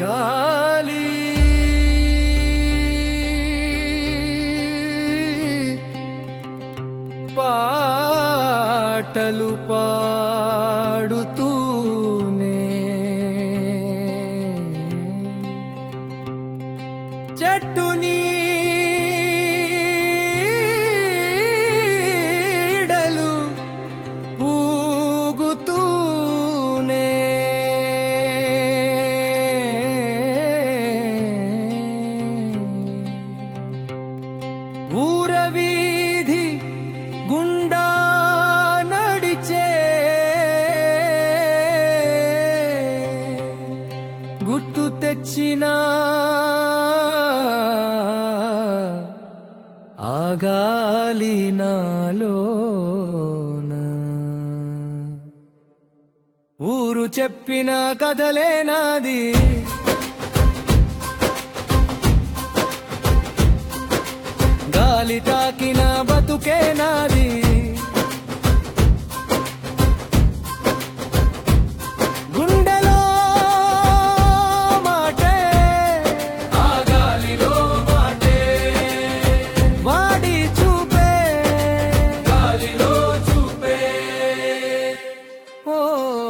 గాలి పాటలు పాడుతూనే చెట్టు నీడలు ఊగుతూనే ఊర వీధి గుండా నడిచే గుర్తు తెచ్చిన ఆగాలి నాలోన ఊరు చెప్పిన కథలే నాది గాలి తాకిన బతుకే నాది గుండెలో మాటే ఆ గాలిలో మాటే వాడి చూపే గాలిలో చూపే ఓ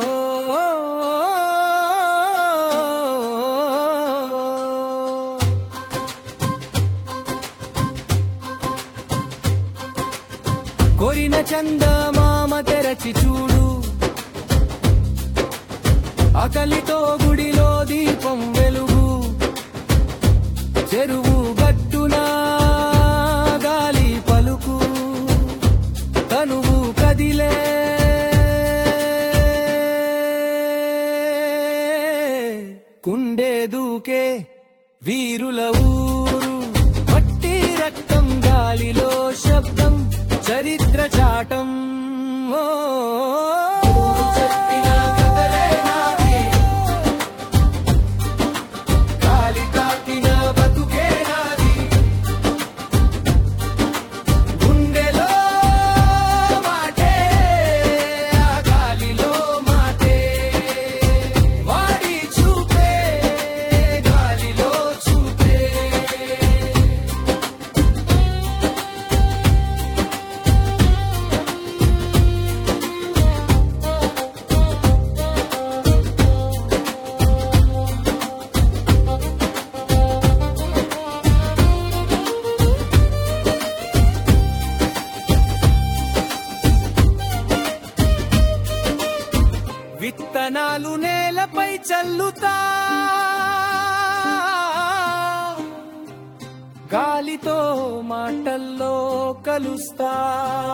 కొరిన చందమామ తెరచి చూడు అకలితో గుడిలో దీపం వెలుగు చెరువు గట్టున గాలి పలుకు తనువు కదిలే కుండే దూకే వీరుల ఊరు మట్టి రక్తం గాలిలో శబ్దం చరిత్ర చాటం ఓ చెప్పిన కథలే నాది. గాలి తాకిన బతుకే నాది. గుండెలో మాటే ఆ గాలిలో మాటే వాడి చూపే గాలిలో చూపే విత్తనాలు నేలపై చల్లుతా గాలితో మాటల్లో కలుస్తా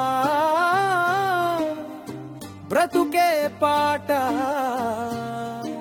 బ్రతుకే పాట